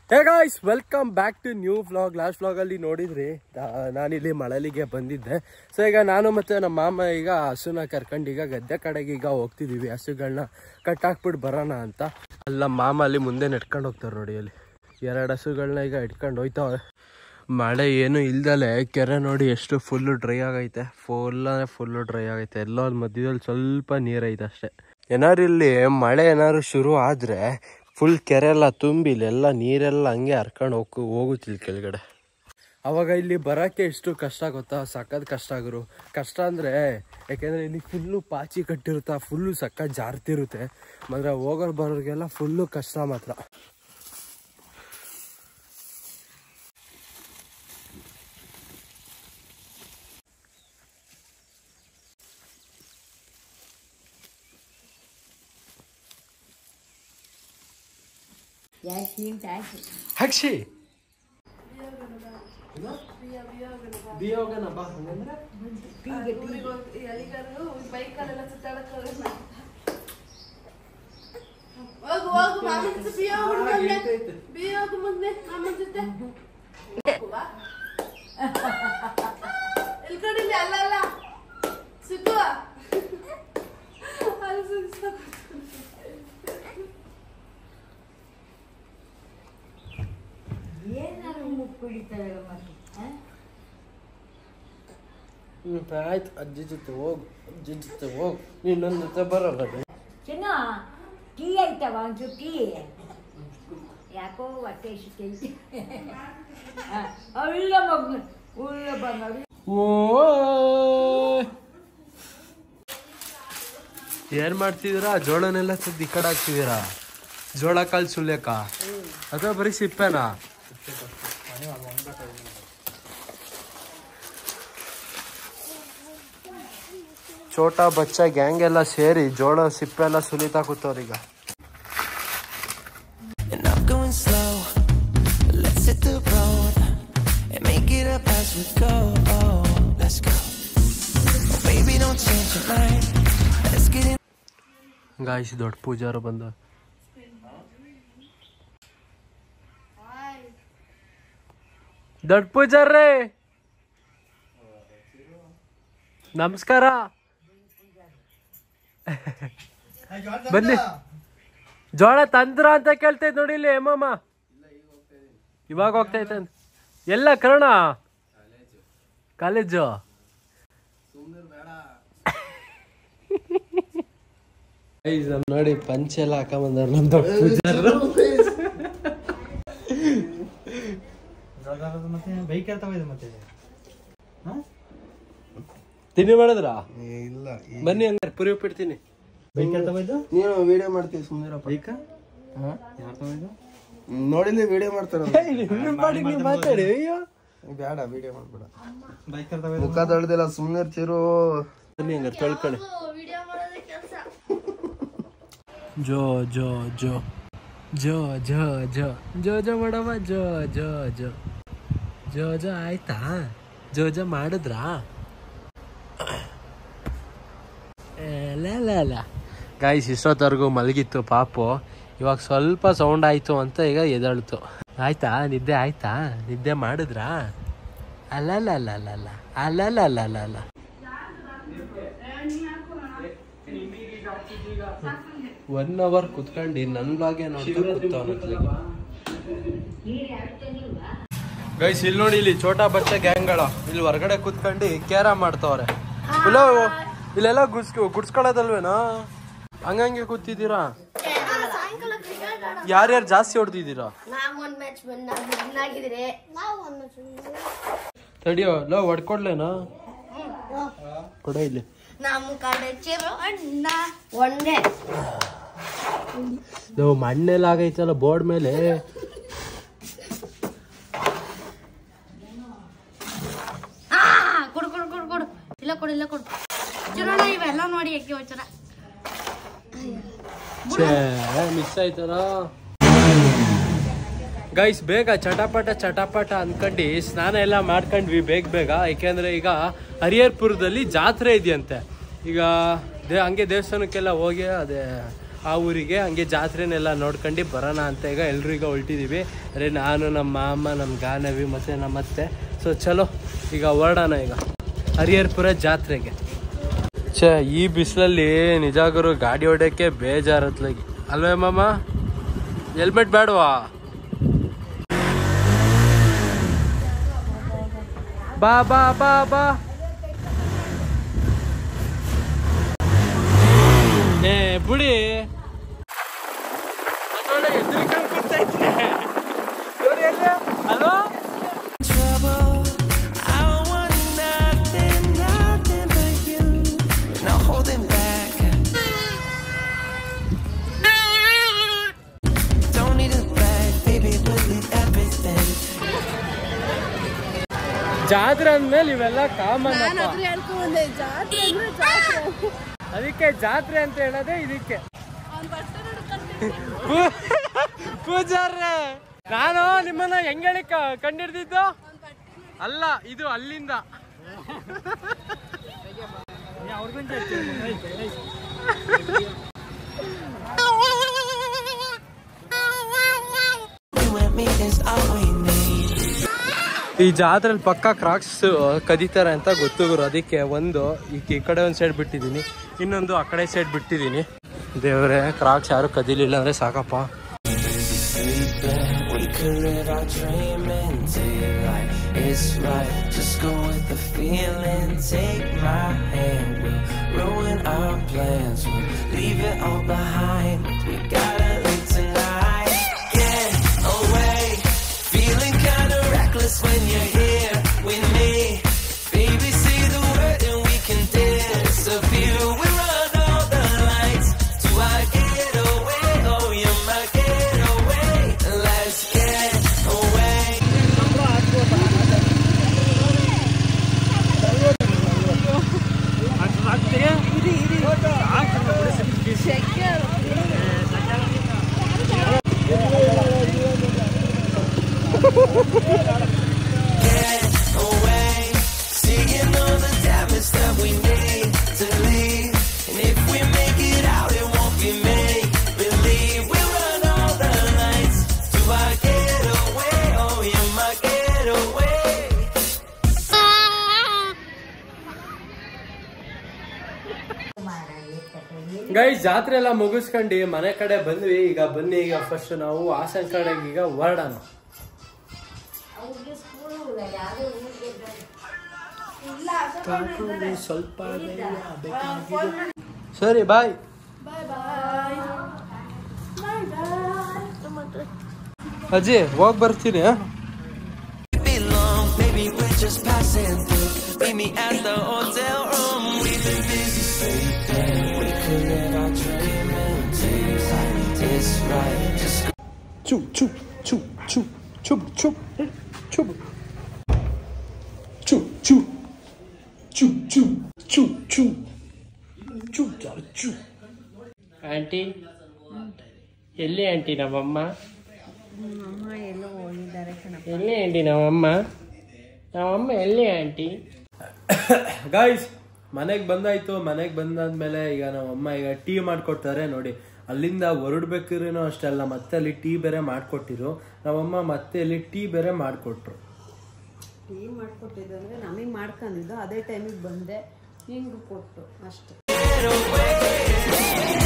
Hey guys welcome back to new vlog last ವ್ಲಾಗಲ್ಲಿ ನೋಡಿದ್ರಿ ಆ, ನಾನಿಲ್ಲಿ ಮಳಲಿಗೆ ಬಂದಿದ್ದೆ ಸೊ ಈಗ ನಾನು ಮತ್ತು ನಮ್ಮ ಮಾಮ ಈಗ ಹಸುನ ಕರ್ಕೊಂಡು ಈಗ ಗದ್ದೆ ಕಡೆಗೆ ಈಗ ಹೋಗ್ತಿದ್ದೀವಿ ಹಸುಗಳನ್ನ ಕಟ್ಟಾಕ್ಬಿಟ್ಟು ಬರೋಣ ಅಂತ ಅಲ್ಲ ಮಾಮ ಅಲ್ಲಿ ಮುಂದೆ ನೆಟ್ಕೊಂಡು ಹೋಗ್ತಾರೆ ನೋಡಿ ಅಲ್ಲಿ ಎರಡು ಹಸುಗಳನ್ನ ಈಗ ಇಟ್ಕೊಂಡು ಹೋಯ್ತಾವೆ ಮಳೆ ಏನು ಇಲ್ದಲೆ ಕೆರೆ ನೋಡಿ ಎಷ್ಟು ಫುಲ್ಲು ಡ್ರೈ ಆಗೈತೆ ಫುಲ್ ಅಂದರೆ ಫುಲ್ಲು ಡ್ರೈ ಆಗೈತೆ ಎಲ್ಲೋ ಅಲ್ಲಿ ಮಧ್ಯದಲ್ಲಿ ಸ್ವಲ್ಪ ನೀರೈತೆ ಅಷ್ಟೇ ಏನಾದ್ರು ಇಲ್ಲಿ ಮಳೆ ಏನಾದ್ರು ಶುರು ಆದರೆ ಫುಲ್ ಕೆರೆ ಎಲ್ಲ ತುಂಬಿ ಇಲ್ಲೆಲ್ಲ ನೀರೆಲ್ಲ ಹಂಗೆ ಹರ್ಕೊಂಡು ಹೋಗ್ ಹೋಗುತ್ತಿಲ್ಲ ಕೆಳಗಡೆ ಅವಾಗ ಇಲ್ಲಿ ಬರೋಕ್ಕೆ ಎಷ್ಟು ಕಷ್ಟ ಗೊತ್ತಾ ಸಖತ್ ಕಷ್ಟ ಆಗರು ಕಷ್ಟ ಅಂದರೆ ಯಾಕೆಂದರೆ ಇಲ್ಲಿ ಫುಲ್ಲು ಪಾಚಿ ಕಟ್ಟಿರುತ್ತಾ ಫುಲ್ಲು ಸಖತ್ ಜಾರ್ತಿರುತ್ತೆ ಮಾತ್ರ ಹೋಗೋರು ಬರೋರಿಗೆಲ್ಲ ಫುಲ್ಲು ಕಷ್ಟ ಮಾತ್ರ ಹಕ್ಷಿ ಬಿಯೋಗನ ಬಾ ಹಂಗಂದ್ರೆ ಹೋಗು ಹೋಗು ಮಾಮನ ಜೊತೆ ಬಿಯೋ ಹೋಗು ಮೊನ್ನೆ ಬಿಯೋ ಹೋಗು ಮೊನ್ನೆ ಮಾಮನ ಜೊತೆ ಹೋಗುವಾ? ಎಲ್ ಕಡಿಲಿ ಅಲ್ಲ ಅಲ್ಲ ಸಿಕ್ಕುವ ಅಲ್ಲಿ ಸಿಕ್ಕು ಏನಾದ್ರು ಮುಕ್ಕು ಕುಡಿತಾರೆ ಮತ್ತೆ ಆ? ಹ್ಞೂ ಆಯ್ತು ಅಜ್ಜಿ ಜೊತೆ ಹೋಗು ಅಜ್ಜಿ ಜೊತೆ ಹೋಗು ನೀನು ನನ್ನ ಜೊತೆ ಬರೋಲ್ಲ ಚಿನ್ನ ಟೀ ಐತವ ಒಂದು ಟೀ ಯಾಕೋ ಹೊಟ್ಟೆ ಸಿಕ್ಕೈತಿ ಒಳ್ಳ ಮಗು ಉಳ್ಳ ಬಂಗ ಏನ್ ಮಾಡ್ತಿದ್ದೀರಾ ಜೋಳನೆಲ್ಲ ತೆಗ್ದು ಈ ಕಡೆ ಹಾಕ್ತಿದ್ದೀರಾ ಜೋಳ ಕಾಲ್ ಸುಳ್ಯಕ ಅಥವಾ ಬರೀ ಸಿಪ್ಪೆನಾ ಚೋಟಾ ಬಚ್ಚ ಗ್ಯಾಂಗ್ ಎಲ್ಲ ಸೇರಿ ಜೋಳ ಸಿಪ್ಪೆ ಎಲ್ಲ ಸುಲಿತಾ ಕೂತವ್ರೀಗ And I'm going slow. Let's hit the road and make it up as we go. Oh, let's go. Oh, baby, don't change your mind. Let's get in. Guys ದೊಡ್ಡ ಪೂಜಾರು ಬಂದ ದೊಡ್ಡ ಪೂಜಾರ್ರೇ ನಮಸ್ಕಾರ ಬನ್ನಿ ಜೋಳ ತಂದ್ರ ಅಂತ ಕೇಳ್ತೈತೆ ನೋಡಿ ಇಲ್ಲಿ ಹೇಮಮ್ಮ ಇವಾಗ ಹೋಗ್ತೈತೆ ಅಂತ ಎಲ್ಲ ಕರ್ಣ ಕಾಲೇಜು ಗೈಸ್ ನಮ್ ನೋಡಿ ಪಂಚೆ ಎಲ್ಲ ಹಾಕೊಂಬಂದಾರ ನಮ್ ದೊಡ್ಡ ಪೂಜಾರರು ಮತ್ತೆ ಬೈಕ್ ಹೇಳ್ತಾ ಇದೆ ಮತ್ತೆ ತಿಂಡಿ ಮಾಡಿದ್ರ ಇಲ್ಲ ಬನ್ನಿ ಹಂಗಾರೆ ಪುರಿ ಉಪ್ಪಿಡ್ತೀನಿ ಬೈಕ್ ಹೇಳ್ತಾ ಇದ್ದು ನೀನು ವಿಡಿಯೋ ಮಾಡ್ತೀವಿ ಸುಮ್ಮನಿರಪ್ಪ ಬೈಕ್ ಯಾರು ತಗೊಂಡು ನೋಡಿಲ್ಲ ವಿಡಿಯೋ ಮಾಡ್ತಾರ ಮಾತಾಡಿ ಅಯ್ಯೋ ಬೇಡ ವಿಡಿಯೋ ಮಾಡ್ಬೇಡ ಬೈಕ್ ಹೇಳ್ತಾ ಮುಖ ತೊಳ್ದಿಲ್ಲ ಸುಮ್ಮನೆ ಇರ್ತಿರು ಬನ್ನಿ ಹಂಗಾರೆ ತೊಳ್ಕೊಳ್ಳಿ ವಿಡಿಯೋ ಮಾಡೋದೇ ಕೆಲಸ ಜೋ ಜೋ ಜೋ ಜೋ ಜೋ ಜೋ ಜೋ ಜೋ ಮಾಡವ ಜೋ ಜೋ ಜೋ ಜೋ ಜೋ ಆಯ್ತಾ ಜೋ ಜೋ ಮಾಡಿದ್ರಾ ಗಾಯ್ಸ್ ಇಷ್ಟೊತ್ತವರೆಗೂ ಮಲಗಿತ್ತು ಪಾಪು ಇವಾಗ ಸ್ವಲ್ಪ ಸೌಂಡ್ ಆಯ್ತು ಅಂತ ಈಗ ಎದಳ್ತು ಆಯ್ತಾ ನಿದ್ದೆ ಆಯ್ತಾ ನಿದ್ದೆ ಮಾಡಿದ್ರಾ ಅಲ್ಲಲ್ಲ ಅಲ್ಲ ಅಲ್ಲ ಅಲ್ಲ ಅಲ್ಲಲ್ಲ ಅಲ್ಲ ಅಲ್ಲ ಅಲ್ಲ ಒನ್ ಅವರ್ ಕುತ್ಕೊಂಡು ನನ್ನ ಬ್ಲಾಗೆ ಗೈಸ್ ಇಲ್ಲಿ ನೋಡಿ ಇಲ್ಲಿ ಛೋಟಾ ಬಚ್ಚ ಗ್ಯಾಂಗ್ಗಳ ಇಲ್ಲಿ ಹೊರಗಡೆ ಕುತ್ಕೊಂಡು ಕೇರ ಮಾಡ್ತಾವ್ರೆ ಇಲ್ಲ ಇಲ್ಲೆಲ್ಲ ಗುಡ್ಸ್ ಗುಡ್ಸ್ಕೊಳ್ಳೋದಲ್ವೇನಾ ಹಂಗಂಗೆ ಕೂತಿದ್ದೀರಾ ಸಾಯಂಕಾಲ ಕ್ರಿಕೆಟ್ ಆಡ ಯಾರ್ಯಾರು ಜಾಸ್ತಿ ಹೊಡ್ತಿದ್ದೀರಾ ನಾವ್ ಒಂದ್ ಮ್ಯಾಚ್ ವಿನ್ ಆಗಿದ್ರೆ ನಾವ್ ಒಂದ್ ಮ್ಯಾಚ್ ತಡಿಯೋ ಲೋ ಹೊಡ್ಕೊಡ್ಲೇನಾ ಕೊಡ ಇಲ್ಲಿ ನಮ್ ಕಡೆ ಚಿರು ಅಣ್ಣ ಒಂದೇ ನಾವು ಮಣ್ಣೆಲ್ಲ ಆಗೈತಲ್ಲ ಬೋರ್ಡ್ ಮೇಲೆ ಆ ಕೊಡು ಕೊಡು ಕೊಡು ಕೊಡು ಇಲ್ಲ ಕೊಡು ಇಲ್ಲ ಕೊಡು ಚಿರೋಣ ಇವೆಲ್ಲ ನೋಡಿ ಯಾಕೆ ಹೋಗ್ತಾರ ಛೇ ಮಿಸ್ ಆಯ್ತಲ್ಲ ಗೈಸ್ ಬೇಗ ಚಟಪಟ ಚಟಪಟ ಅನ್ಕೊಂಡು ಸ್ನಾನ ಎಲ್ಲ ಮಾಡ್ಕೊಂಡ್ವಿ ಬೇಗ ಬೇಗ ಯಾಕೆಂದ್ರೆ ಈಗ ಹರಿಹರ್ಪುರದಲ್ಲಿ ಜಾತ್ರೆ ಇದೆಯಂತೆ ಈಗ ದೇ ಹಂಗೆ ದೇವಸ್ಥಾನಕ್ಕೆಲ್ಲ ಹೋಗಿ ಅದೇ ಆ ಊರಿಗೆ ಹಂಗೆ ಜಾತ್ರೆನೆಲ್ಲ ನೋಡ್ಕೊಂಡು ಬರೋಣ ಅಂತ ಈಗ ಎಲ್ರು ಈಗ ಹೊಲ್ಟಿದ್ದೀವಿ ಅರೆ ನಾನು ನಮ್ಮ ಮಾಮ ನಮ್ಮ ಗಾನವಿ ಮತ್ತು ನಮ್ಮ ಅತ್ತೆ ಸೊ ಚಲೋ ಈಗ ಹೊರಡೋಣ ಈಗ ಹರಿಹರ್ಪುರ ಜಾತ್ರೆಗೆ ಛೇ ಈ ಬಿಸಿಲಲ್ಲಿ ನಿಜಾಗರು ಗಾಡಿ ಹೊಡ್ಯೋಕ್ಕೆ ಬೇಜಾರತ್ಲಾಗಿ ಅಲ್ವೇ ಮಾಮ ಹೆಲ್ಮೆಟ್ ಬೇಡವಾ ಬಾ ಬಾ ಬಾ ಬಾ ಏ ಬುಡಿ ಅದೊಳ್ಳೆ ಎದುರಿಕೊಂಡು ಕೂರ್ತೈತೆ. ನೋಡಿ ಅಲ್ಲಿ, ಅಲ್ವಾ trouble. I want nothing, nothing but you. No holding back. Don't need a bag, baby, we'll leave everything. ಜಾತ್ರೆ ಅಂದ್ಮೇಲೆ ಇವೆಲ್ಲ ಕಾಮನ್ ನಾನು ಅದ್ರ ಹೇಳ್ಕೊಂಡೆ ಜಾತ್ರೆ ಅಂದ್ರೆ ಜಾತ್ರೆ ಅದಕ್ಕೆ ಜಾತ್ರೆ ಅಂತ ಹೇಳೋದೇ ಇದಕ್ಕೆ ಅವ್ನ್ ಬಟ್ಟೆ ನೋಡ್ಕೊಂಡು ಪೂ- ಪೂಜಾರ್ರೆ ನಾನು ನಿಮ್ಮನ್ನ ಹೆಂಗ್ ಹೇಳಿ ಕ- ಕಂಡಿಡ್ದಿದ್ದು ಅಲ್ಲ ಇದು ಅಲ್ಲಿಂದ You and me is all we need. ಈ ಜಾತ್ರೆಲಿ ಪಕ್ಕ ಕ್ರಾಕ್ಸ್ ಕದೀತಾರೆ ಅಂತ ಗೊತ್ತು ಗುರು ಅದಕ್ಕೆ ಒಂದು ಈ ಈ ಕಡೆ ಒಂದು ಸೈಡ್ ಬಿಟ್ಟಿದ್ದೀನಿ ಇನ್ನೊಂದು ಆ ಕಡೆ ಸೈಡ್ ಬಿಟ್ಟಿದ್ದೀನಿ ದೇವ್ರೆ ಕ್ರಾಕ್ಸ್ ಯಾರು ಕದೀಲಿಲ್ಲ ಅಂದ್ರೆ ಸಾಕಪ್ಪ We could live our dream and take life. It's right. Just go with the feeling. Take my hand. We'll ruin our plans. We'll leave it all behind. We gotta leave tonight. Get away. Feeling kinda reckless when you're here with me. Baby, see the word and we can disappear. We run all the lights to our getaway. Oh, you're my getaway. Let's get away. Get away. Seeing all the damage that we need to leave. And if we make it out, it won't be make believe. We run all the lights to our getaway. Oh, you're my getaway. Guys ಜಾತ್ರೆ ಎಲ್ಲ ಮುಗಿಸ್ಕೊಂಡು ಮನೆ ಕಡೆ ಬಂದ್ವಿ ಈಗ ಬನ್ನಿ ಈಗ first ನಾವು ಹಾಸನ ಕಡೆಗೆ ಈಗ ಹೊರಡೋಣ ಸ್ವಲ್ಪ ಸರಿ ಬಾಯ್ ಬಾಯ್ ಬಾಯ್ ಬಾಯ್ ಬಾಯ್ ಅಜ್ಜಿ ಹೋಗ್ ಬರ್ತೀನಿ ಆ? belong. Maybe we're just passing through. Meet me at the hotel room. We've been busy sleeping. We could live our dream and take life. It's right. Just ಚು ಚು ಚು ಚು ಚು ಚು ಚು ಚು ಚು ಚು ಚು ಚು ಚು ಚು ಚು ಆಂಟಿ ಎಲ್ಲಿ ಆಂಟಿ ನಮ್ಮಮ್ಮ ಎಲ್ಲಿ ಆಂಟಿ ನಮ್ಮಮ್ಮ ನಮ್ಮಮ್ಮ ಎಲ್ಲಿ ಆಂಟಿ ಗಾಯ್ಸ್ ಮನೆಗೆ ಬಂದಾಯ್ತು ಮನೆಗೆ ಬಂದಾದ್ಮೇಲೆ ಈಗ ನಮ್ಮಮ್ಮ ಈಗ ಟೀ ಮಾಡ್ಕೊಡ್ತಾರೆ ನೋಡಿ ಅಲ್ಲಿಂದ ಹೊರಡ್ಬೇಕಿರೇನೋ ಅಷ್ಟೆಲ್ಲ ಮತ್ತೆ ಅಲ್ಲಿ ಟೀ ಬೇರೆ ಮಾಡ್ಕೊಟ್ಟಿರು ನಮ್ಮಮ್ಮ ಮತ್ತೆ ಅಲ್ಲಿ ಟೀ ಬೇರೆ ಮಾಡ್ಕೊಟ್ರು ಟೀ ಮಾಡ್ಕೊಟ್ಟಿದ್ದು ಅಂದ್ರೆ ನಮಗೆ ಮಾಡ್ಕೊಂಡಿದ್ದು ಅದೇ ಟೈಮಿಗೆ ಬಂದೆ ಹಿಂಗೆ ಕೊಟ್ಟು ಅಷ್ಟೇ get away.